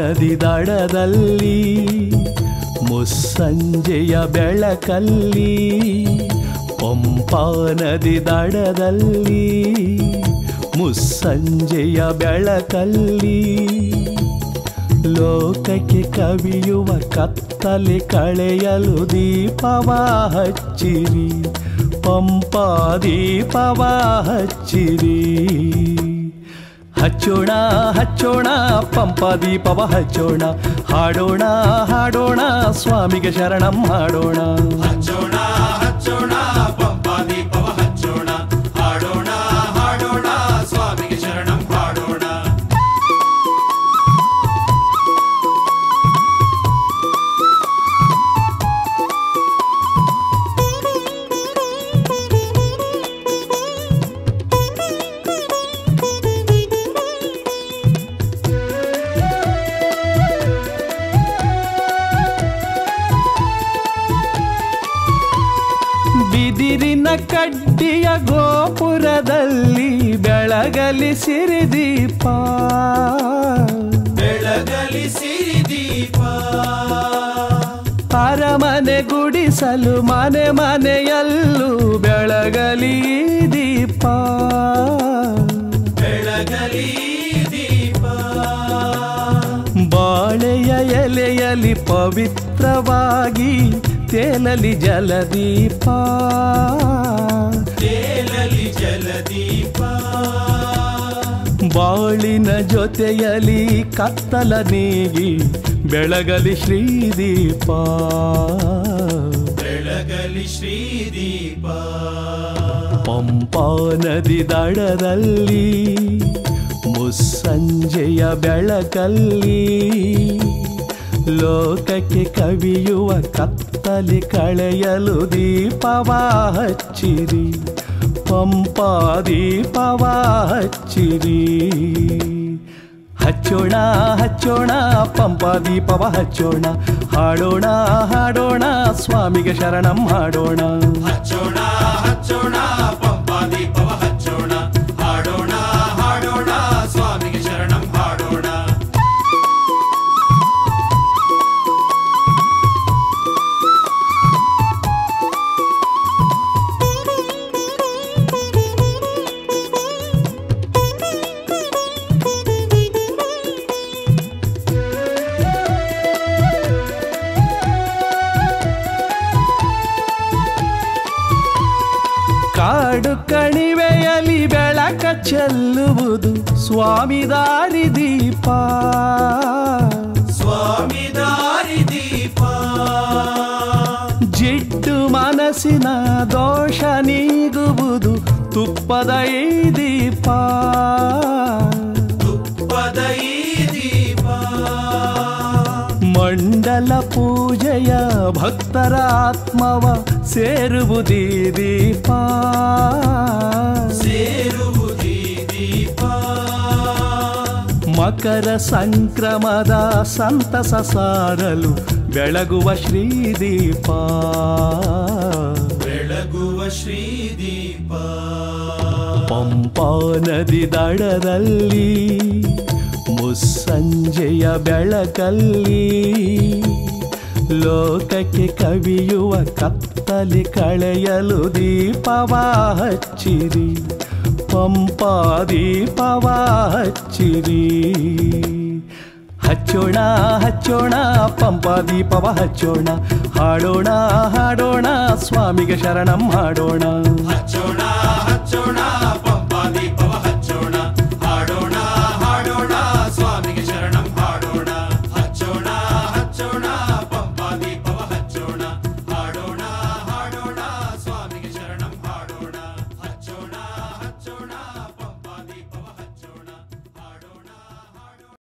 ನದಿ ದಡದಲ್ಲಿ ಮುಸ್ಸಂಜೆಯ ಬೆಳಕಲ್ಲಿ ಪಂಪಾ ನದಿ ದಡದಲ್ಲಿ ಮುಸ್ಸಂಜೆಯ ಬೆಳಕಲ್ಲಿ ಲೋಕಕ್ಕೆ ಕವಿಯುವ ಕತ್ತಲೆ ಕಳೆಯಲು ದೀಪವ ಹಚ್ಚಿರಿ ಪಂಪಾ ದೀಪವ ಹಚ್ಚಿರಿ ಹಚ್ಚೋಣ ಹಚ್ಚೋಣ ಪಂಪ ದೀಪವ ಹಚ್ಚೋಣ ಹಾಡೋಣ ಹಾಡೋಣ ಸ್ವಾಮಿಗೆ ಶರಣಂ ಹಾಡೋಣ ಹಚ್ಚೋಣ ಹಚ್ಚೋಣ ಪಂಪ ದೀಪವ ಹಚ್ಚೋಣ ಹಾಡೋಣ ಹಾಡೋಣ ಸ್ವಾಮಿಗೆ ಶರಣಂ ಹಾಡೋಣ ಬಿದಿರಿನ ಕಡ್ಡಿಯ ಗೋಪುರದಲ್ಲಿ ಬೆಳಗಲಿ ಸಿರಿದೀಪ ಬೆಳಗಲಿ ಸಿರಿದೀಪ ಅರಮನೆ ಗುಡಿಸಲು ಮನೆ ಮನೆಯಲ್ಲೂ ಬೆಳಗಲಿ ದೀಪ ಬೆಳಗಲಿ ದೀಪ ಬಾಳೆಯ ಎಲೆಯಲಿ ಪವಿತ್ರವಾಗಿ ತೇಲಲಿ ಜಲದೀಪ ತೇಲಲಿ ಜಲದೀಪ ಬಾಳಿನ ಜೊತೆಯಲಿ ಕತ್ತಲ ನೀಗಿ ಬೆಳಗಲಿ ಶ್ರೀದೀಪ ಬೆಳಗಲಿ ಶ್ರೀದೀಪ ಪಂಪಾ ನದಿ ದಡದಲ್ಲಿ ಮುಸ್ಸಂಜೆಯ ಬೆಳಕಲ್ಲಿ ಲೋಕಕ್ಕೆ ಕವಿಯುವ ಕತ್ತಲಿ ಕಳೆಯಲು ದೀಪವ ಹಚ್ಚಿರಿ ಪಂಪಾ ದೀಪವ ಹಚ್ಚಿರಿ ಹಚ್ಚೋಣ ಹಚ್ಚೋಣ ಪಂಪಾ ದೀಪವ ಹಚ್ಚೋಣ ಹಾಡೋಣ ಹಾಡೋಣ ಸ್ವಾಮಿಗೆ ಶರಣಂ ಹಾಡೋಣ ಹಚ್ಚೋಣ ಹಚ್ಚೋಣ ಪಂಪ ದೀಪವ ಹಚ್ಚೋಣ ಹಾಡೋಣ ಹಾಡೋಣ ಸ್ವಾಮಿಗೆ ಶರಣಂ ಹಾಡೋಣ ಕಾಡು ಕಣಿವೆಯಲಿ ಬೆಳಕ ಚೆಲ್ಲುವುದು ಸ್ವಾಮಿ ದಾರಿ ದೀಪ ಸ್ವಾಮಿ ದಾರಿ ದೀಪ ಜಿಡ್ಡು ಮನಸ್ಸಿನ ದೋಷ ನೀಗುವುದು ತುಪ್ಪದ ಈ ದೀಪ ತುಪ್ಪದ ಈ ದೀಪ ಮಂಡಲ ಪೂಜೆಯ ಭಕ್ತರ ಆತ್ಮವ ಸೇರುವುದೀ ದೀಪ ಸೇರುವುದಿ ದೀಪ ಮಕರ ಸಂಕ್ರಮದ ಸಂತಸ ಸಾರಲು ಬೆಳಗುವ ಶ್ರೀದೀಪ ಬೆಳಗುವ ಶ್ರೀದೀಪ ಪಂಪಾ ನದಿ ದಡದಲ್ಲಿ ಮುಸ್ಸಂಜೆಯ ಬೆಳಕಲ್ಲಿ ಲೋಕಕ್ಕೆ ಕವಿಯುವ ಕತ್ತಲಿ ಕಳೆಯಲು ದೀಪವ ಹಚ್ಚಿರಿ ಪಂಪಾ ದೀಪವ ಹಚ್ಚಿರಿ ಹಚ್ಚೋಣ ಹಚ್ಚೋಣ ಪಂಪಾ ದೀಪವ ಹಚ್ಚೋಣ ಹಾಡೋಣ ಹಾಡೋಣ ಸ್ವಾಮಿಗೆ ಶರಣಂ ಹಾಡೋಣ ಹಚ್ಚೋಣ ಹಚ್ಚೋಣ ಪಂಪ